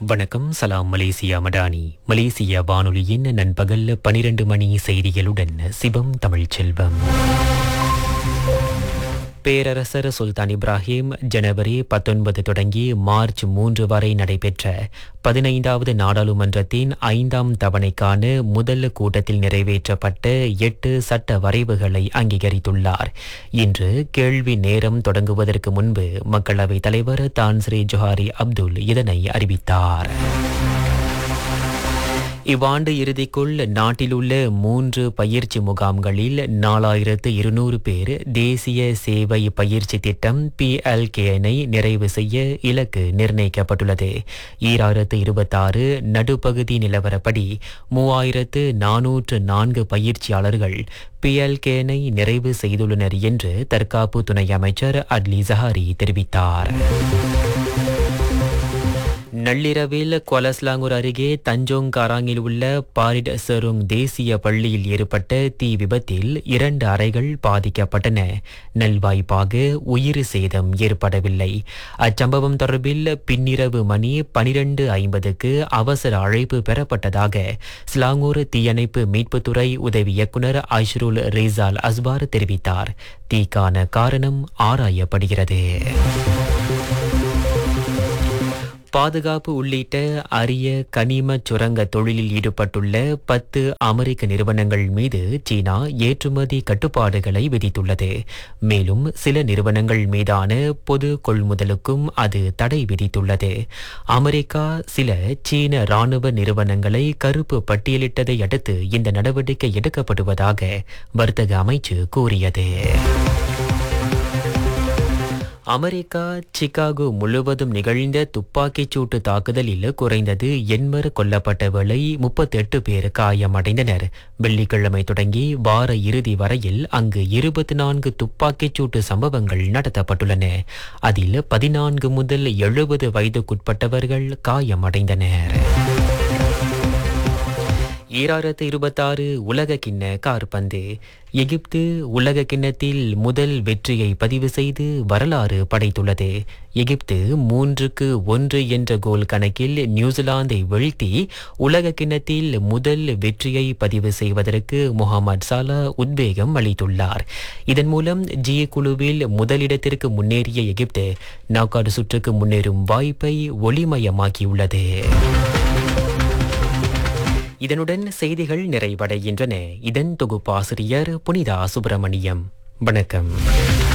வணக்கம் சலாம் Malaysia Madani Malaysia வானொலியின் நண்பகல் பனிரெண்டு மணி செய்திகளுடன் சிவம் தமிழ்ச்செல்வம் பேரரசர் சுல்தான் இப்ராஹிம் ஜனவரி பத்தொன்பது தொடங்கி மார்ச் மூன்று வரை நடைபெற்ற பதினைந்தாவது நாடாளுமன்றத்தின் ஐந்தாம் தவணைக்கான முதல் கூட்டத்தில் நிறைவேற்றப்பட்ட எட்டு சட்ட வரைவுகளை அங்கீகரித்துள்ளார் இன்று கேள்வி நேரம் தொடங்குவதற்கு முன்பு மக்களவைத் தலைவர் தான்ஸ்ரீ ஜொஹாரி அப்துல் இதனை அறிவித்தார் இவ்வாண்டு இறுதிக்குள் நாட்டிலுள்ள மூன்று பயிற்சி முகாம்களில் நாலாயிரத்து இருநூறு பேர் தேசிய சேவை பயிற்சி திட்டம் பிஎல்கேனை நிறைவு செய்ய இலக்கு நிர்ணயிக்கப்பட்டுள்ளது ஈராயிரத்து இருபத்தாறு நடுப்பகுதி நிலவரப்படி மூவாயிரத்து நானூற்று நான்கு பயிற்சியாளர்கள் பிஎல்கேனை நிறைவு செய்துள்ளனர் என்று தற்காப்பு துணை அமைச்சர் அட்லி ஜஹாரி தெரிவித்தார் நள்ளிரவில் கொலஸ்லாங்கூர் அருகே தஞ்சோங் காராங்கில் உள்ள பாரிட் செருங் தேசிய பள்ளியில் ஏற்பட்ட தீ விபத்தில் இரண்டு அறைகள் பாதிக்கப்பட்டன நல்வாய்ப்பாக உயிர் சேதம் ஏற்படவில்லை அச்சம்பவம் தொடர்பில் பின்னிரவு மணி பனிரெண்டு ஐம்பதுக்கு அவசர அழைப்பு பெறப்பட்டதாக ஸ்லாங்கூர் தீயணைப்பு மீட்புத்துறை உதவி இயக்குநர் ஐஷ்ருல் ரேசால் அஸ்பார் தெரிவித்தார் தீக்கான காரணம் ஆராயப்படுகிறது பாதுகாப்பு உள்ளிட்ட அரிய கனிம சுரங்க தொழிலில் ஈடுபட்டுள்ள பத்து அமெரிக்க நிறுவனங்கள் மீது சீனா ஏற்றுமதி கட்டுப்பாடுகளை விதித்துள்ளது மேலும் சில நிறுவனங்கள் மீதான பொது கொள்முதலுக்கும் அது தடை விதித்துள்ளது அமெரிக்கா சில சீன ராணுவ நிறுவனங்களை கருப்பு பட்டியலிட்டதை அடுத்து இந்த நடவடிக்கை எடுக்கப்படுவதாக வர்த்தக அமைச்சு கூறியது அமெரிக்கா சிகாகோ முழுவதும் நிகழ்ந்த துப்பாக்கிச் சூட்டு தாக்குதலில் குறைந்தது எண்பர் கொல்லப்பட்ட வேளை முப்பத்தெட்டு பேர் காயமடைந்தனர் வெள்ளிக்கிழமை தொடங்கி வார இறுதி வரையில் அங்கு இருபத்தி நான்கு துப்பாக்கிச் சூட்டு சம்பவங்கள் நடத்தப்பட்டுள்ளன அதில் பதினான்கு முதல் எழுபது வயதுக்குட்பட்டவர்கள் காயமடைந்தனர் ஈராயிரத்து இருபத்தாறு உலக கிண்ண கார்பந்து எகிப்து உலக கிண்ணத்தில் முதல் வெற்றியை பதிவு செய்து வரலாறு படைத்துள்ளது எகிப்து மூன்றுக்கு ஒன்று என்ற கோல் கணக்கில் நியூசிலாந்தை வீழ்த்தி உலக கிண்ணத்தில் முதல் வெற்றியை பதிவு செய்வதற்கு முகமது சாலா உத்வேகம் அளித்துள்ளார் இதன் மூலம் ஜி குழுவில் முதலிடத்திற்கு முன்னேறிய எகிப்து நாக்காடு சுற்றுக்கு முன்னேறும் வாய்ப்பை ஒளிமயமாக்கியுள்ளது இதனுடன் செய்திகள் நிறைவடைகின்றன இதன் தொகுப்பாசிரியர் புனிதா சுப்பிரமணியம் வணக்கம்